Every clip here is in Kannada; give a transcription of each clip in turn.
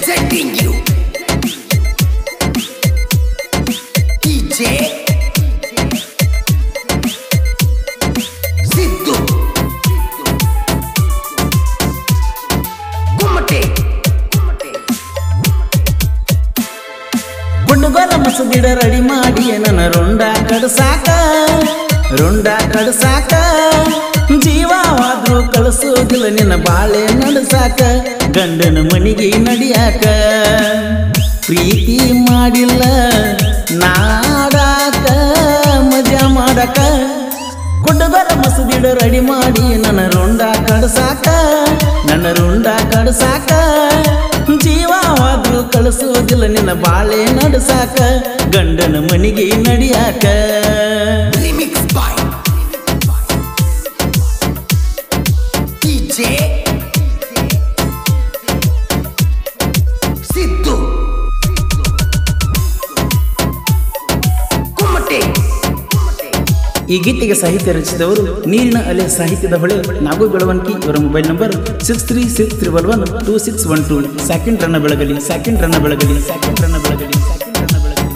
Presenting you DJ Siddu Kumate ಹುಡುಗರ ಮಸದಿಡ ರೆಡಿ ಮಾಡಿ ನನ್ನ ರುಂಡ ಕಡಸಾಕ ರುಂಡ ಕಡಸಾಕ ಜೀವವಾದ್ರೂ ಕಳಿಸೋದಿಲ್ಲ ನಿನ್ನ ಬಾಳೆ ನಡಸಾಕ ಗಂಡನ ಮನಿಗೆ ನಡಿಯಾಕ ಪ್ರೀತಿ ಮಾಡಿಲ್ಲ ನಾಡಾಕ ಮಜಾ ಮಾಡಕ ಹುಡುಗರ ಮಸದಿಡ ರೆಡಿ ಮಾಡಿ ನನ್ನ ರುಂಡ ಕಡಸಾಕ ನನ್ನ ರುಂಡ ಕಡಸಾಕ ಜೀವವಾದ್ರೂ ಕಳಿಸೋದಿಲ್ಲ ನಿನ್ನ ಬಾಳೆ ನಡಸಾಕ ಗಂಡನ ಮನಿಗೆ ನಡಿಯಾಕ Remix by DJ Siddu Kumate ಈ ಗೀತೆಗೆ ಸಾಹಿತ್ಯ ರಚಿಸಿದವರು ನೀರಿನ ಅಲೆ ಸಾಹಿತ್ಯದ ಹೊಳೆ ನಾಗು ಬೆಳವಣಿಗೆ ಇವರ mobile number six three six triple one two six one two second ರನ್ನ ಬೆಳಗಲಿ ಸೆಕೆಂಡ್ ರನ್ನ ಬೆಳಗಲಿ ಸೆಕೆಂಡ್ ರನ್ನ ಬೆಳಗಲಿ ಸೆಕೆಂಡ್ ರನ್ನ ಬೆಳಗಲಿ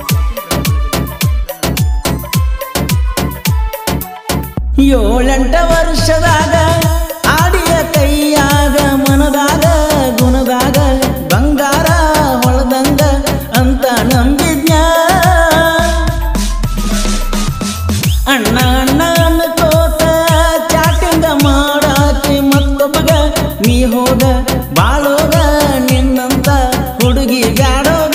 ಏಳೆಂಟ ವರ್ಷದಾಗ ಆಡಿಯ ಕೈಯಾಗ ಮನದಾಗ ಗುಣದಾಗ ಬಂಗಾರ ಹೊಳದಂಗ ಅಂತ ನಂಬಿದ್ನ್ಯ ಅಣ್ಣ ಅಣ್ಣ ಅನ್ಕೋತ ಚಾಟಿಂಗ ಮಾಡಾಕಿ ಮತ್ತೊಬ್ಬಗ ನೀ ಹೋಗ ಬಾಳೋಗ ನಿನ್ನಂತ ಹುಡುಗಿ ಗಾಡೋಗ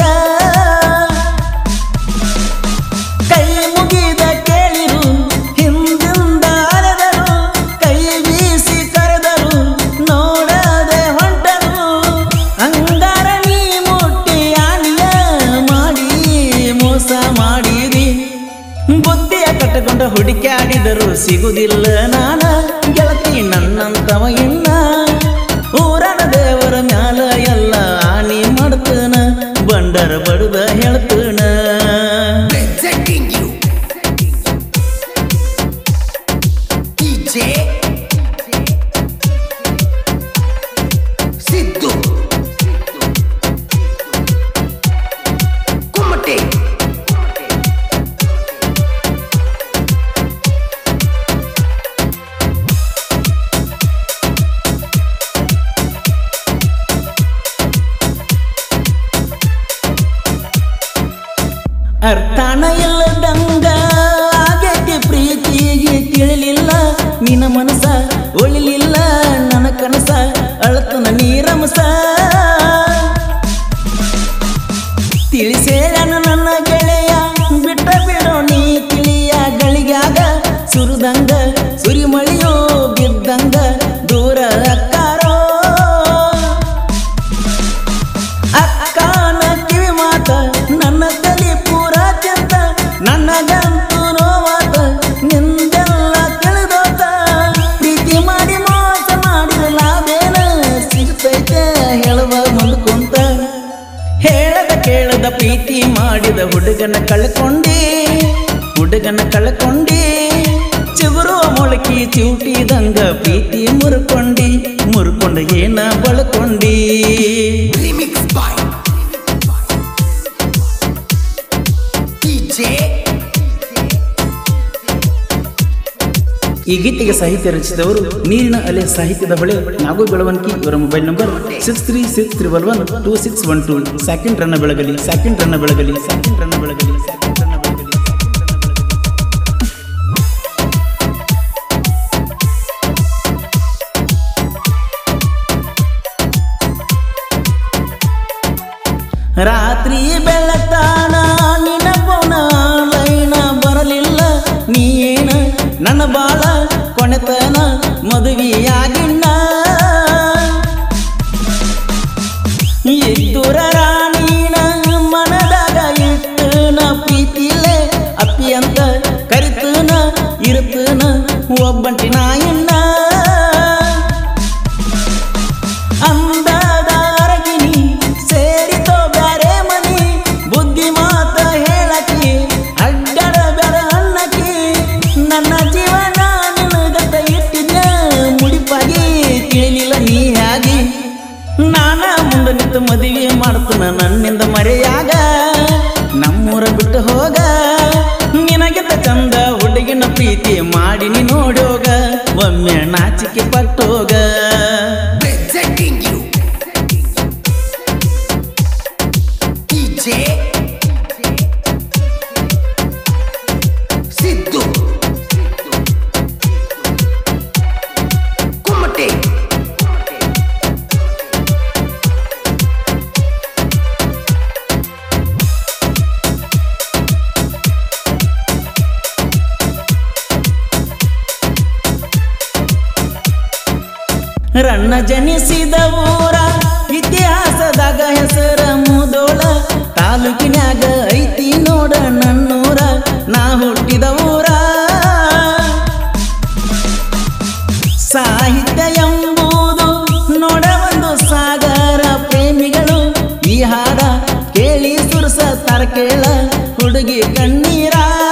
ಕೈ ಮುಗಿದ ಕೇಳಿರು ಹಿಂದಿಂದ ಅರೆದರು ಕೈ ಬೀಸಿ ಕರೆದರು ನೋಡದೆ ಹೊಂಟರು ಅಂಗಾರ ನೀ ಮುಟ್ಟಿ ಆನಿಯ ಮಾಡಿ ಮೋಸ ಮಾಡಿದಿ ಬುದ್ಧಿಯ ಕಟ್ಟಕೊಂಡ ಹುಡುಕಾಡಿದರು ಸಿಗುದಿಲ್ಲ ನಾನ ಗೆಳತಿ ನನ್ನಂತವ ಇನ್ನ ಊರನ ದೇವರ ಮ್ಯಾಲ ಎಲ್ಲ ಆನಿ ಮಾಡ್ತನ ಬಂಡರ ಬಡದ ಹೇಳ್ತನ Presenting you DJ Siddu Kumate ಅರ್ಥಾನ ಇಲ್ಲದಂಗ ಆಗೈತಿ ಪ್ರೀತಿಗೆ ತಿಳಿಲಿಲ್ಲ ನಿನ್ನ ಮನಸ ಒಳಿಲಿಲ್ಲ ನನ್ನ ಕನಸ ಅಳತನ ನೀರಮಸ ತಿಳಿಸೇಳನ ನನ್ನ ಗೆಳೆಯ ಬಿಟ್ಟ ಬಿಡೋ ನೀ ತಿಳಿಯ ಗಳಿಗ್ಯಾಗ ಸುರಿದಂಗ ಸುರಿಮಳಿಯೋ ಬಿದ್ದಂಗ ದೂರ ಅಕ್ಕಾರೋ ಅಕ್ಕನ ಕಿವಿ ಮಾತ ನನ್ನ ತಲೆ ಪೂರ ಚೆಂದ ನನಗಂತೂ ನೋವಾತ ನಿಂದೆಲ್ಲ ತಿಳಿದೋತ ಪ್ರೀತಿ ಮಾಡಿ ಮೋಸ ಮಾಡಿದ ಲಾಭೇನ ಸಿಗ್ತೈತೆ ಹೇಳುವ ಮುಂದ್ ಕುಂತ ಹೇಳದ ಕೇಳದ ಪ್ರೀತಿ ಮಾಡಿದ ಹುಡುಗನ ಕಳ್ಕೊಂಡಿ ಹುಡುಗನ ಕಳ್ಕೊಂಡಿ ಚಿಗುರುವ ಮೊಳಕಿ ಚಿವುಟಿದಂಗ ಪ್ರೀತಿ ಮುರ್ಕೊಂಡಿ ಮುರ್ಕೊಂಡ ಏನ ಬಳಕೊಂಡಿ Remix by DJ ಈ ಗೀತೆಗೆ ಸಾಹಿತ್ಯ ರಚಿಸಿದವರು ನೀರಿನ ಅಲೆ ಸಾಹಿತ್ಯದ ಹೊಳೆ ನಾಗು ಬೆಳವಣಿಗೆ ಇವರ mobile number six three six triple one two six one two second ರನ್ನ ಬೆಳಗಲಿ ಸೆಕೆಂಡ್ ರನ್ನ ಬೆಳಗಲಿ ಸೆಕೆಂಡ್ ರನ್ನ ಬೆಳಗಲಿ ಸೆಕೆಂಡ್ ರನ್ನ ಬೆಳಗಲಿ ರಾತ್ರಿ ಬೆಳತಾನ ನಿನ್ನ ಪೋನ ಲೈನ ಬರಲಿಲ್ಲ ನೀನ ನನ್ನ ಬಾಳ ಕೊನೆತನ ಮದುವೆಯಾಗಿಣ್ಣ ಇದ್ದುರ ರಾಣಿನ ಮನದಾಗ ಇಟ್ಟನ ಪ್ರೀತಿಲೆ ಅಪ್ಪಿ ಅಂತ ಕರಿತನ ಇರುತ್ತನ ಒಬ್ಬಂಟಿ ನಾಯಿಣ್ಣ ಅಂದದ ಅರಗಿನಿ ಸೇರಿತೋ ಬ್ಯಾರೆ ಮನಿ ಬುದ್ಧಿ ಮಾತ ಹೇಳಕಿ ಅಡ್ಡಡ ಬೆರ ಅನ್ನಕಿ ನನ್ನ ಜೀವನ ನಿನಗತ ಇಟ್ಟಿದ್ನ ಮುಡಿಪಾಗಿ ತಿಳಿಲಿಲ್ಲ ನೀ ಹಾಗೆ ನಾನ ಮುಂದೆ ನಿಂತು ಮದುವೆ ಮಾಡ್ತನ ನನ್ನಿಂದ ಮರೆಯಾಗ ನಮ್ಮೂರ ಬಿಟ್ಟು ಹೋಗ ನಿನಗಿಂತ ಚಂದ ಹುಡುಗಿನ ಪ್ರೀತಿ ಮಾಡಿ ನೀ ನೋಡೋಗ ಒಮ್ಮೆ ನಾಚಿಕೆ ಪಟ್ಟೋಗ Presenting you. DJ. Siddu. Kumate. ರಣ್ಣ ಜನಿಸಿದ ಊರ ಇತಿಹಾಸದಾಗ ಹೆಸರ ಮುದೋಳ ತಾಲೂಕಿನ್ಯಾಗ ಐತಿ ನೋಡ ನನ್ನೂರ ನಾ ಹುಟ್ಟಿದ ಊರ ಸಾಹಿತ್ಯ ಎಂಬುದು ನೋಡ ಒಂದು ಸಾಗರ ಪ್ರೇಮಿಗಳು ಈ ಹಾಡ ಕೇಳಿ ಸುರಸ ಕೇಳ ಹುಡುಗಿ ಕಣ್ಣೀರ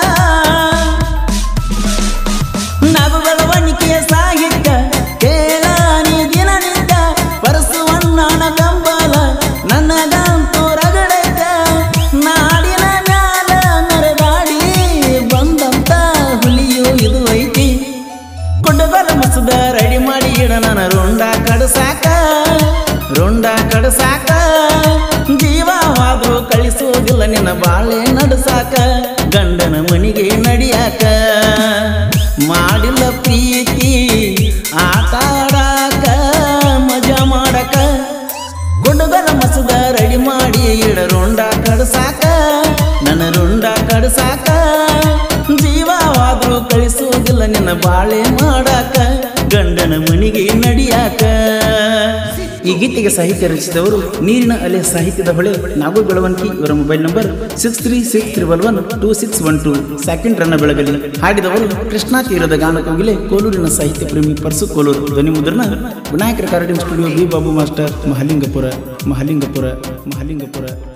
ನಗು ಬೆಳವಣಿಗೆಯ ಸಾಹಿತ್ಯ ಕೇಳ ನೀ ದಿನನಿತ್ಯ ಪರಸುವಣ್ಣನ ಕಂಬಲ ನನಗಂತೂ ರಗಡೈತ ನಾಡಿನ ಮ್ಯಾಲ ಮೆರೆದಾಡಿ ಬಂದಂತ ಹುಲಿಯು ಇದು ಐತಿ ಕೊಂಡಬಲ ಮಸದ ರೆಡಿ ಮಾಡಿ ಇಡ ನನ್ನ ರುಂಡ ಕಡಸಾಕ ರುಂಡ ಕಡಸಾಕ ಜೀವವಾದ್ರು ಕಳಿಸೋದಿಲ್ಲ ನಿನ್ನ ಬಾಳೆ ನಡಸಾಕ ಗಂಡನ ಮನಿಗೆ ನಡಿಯಾಕ ಮಾಡಿಲ್ಲ ಪ್ರೀತಿ ಆಟ ಆಡಾಕ ಮಜಾ ಮಾಡಕ ಗುಂಡಗಲ ಮಸದ ರೆಡಿ ಮಾಡಿ ಇಡ ರುಂಡ ಕಡಸಾಕ ನನ್ನ ರುಂಡ ಕಡಸಾಕ ಜೀವವಾದ್ರೂ ಕಳಿಸೋದಿಲ್ಲ ನಿನ್ನ ಬಾಳೆ ಮಾಡಾಕ ಗಂಡನ ಮನಿಗೆ ನಡಿಯಾಕ ಈ ಗೀತೆಗೆ ಸಾಹಿತ್ಯ ರಚಿಸಿದವರು ನೀರಿನ ಅಲೆ ಸಾಹಿತ್ಯದ ಹೊಳೆ ನಾಗು ಬೆಳವಣಿಗೆ ಇವರ mobile number six three six triple one two six one two second ರನ್ನ ಬೆಳಗಲಿ ಹಾಡಿದವರು ಕೃಷ್ಣಾ ತೀರದ ಗಾನ ಕೋಗಿಲೆ ಕೋಲೂರಿನ ಸಾಹಿತ್ಯ ಪ್ರೇಮಿ ಪರ್ಸು ಕೋಲೂರು ಧ್ವನಿ ಮುದ್ರಣ Vinayaka recording studio B Babu master Mahalingapura Mahalingapura Mahalingapura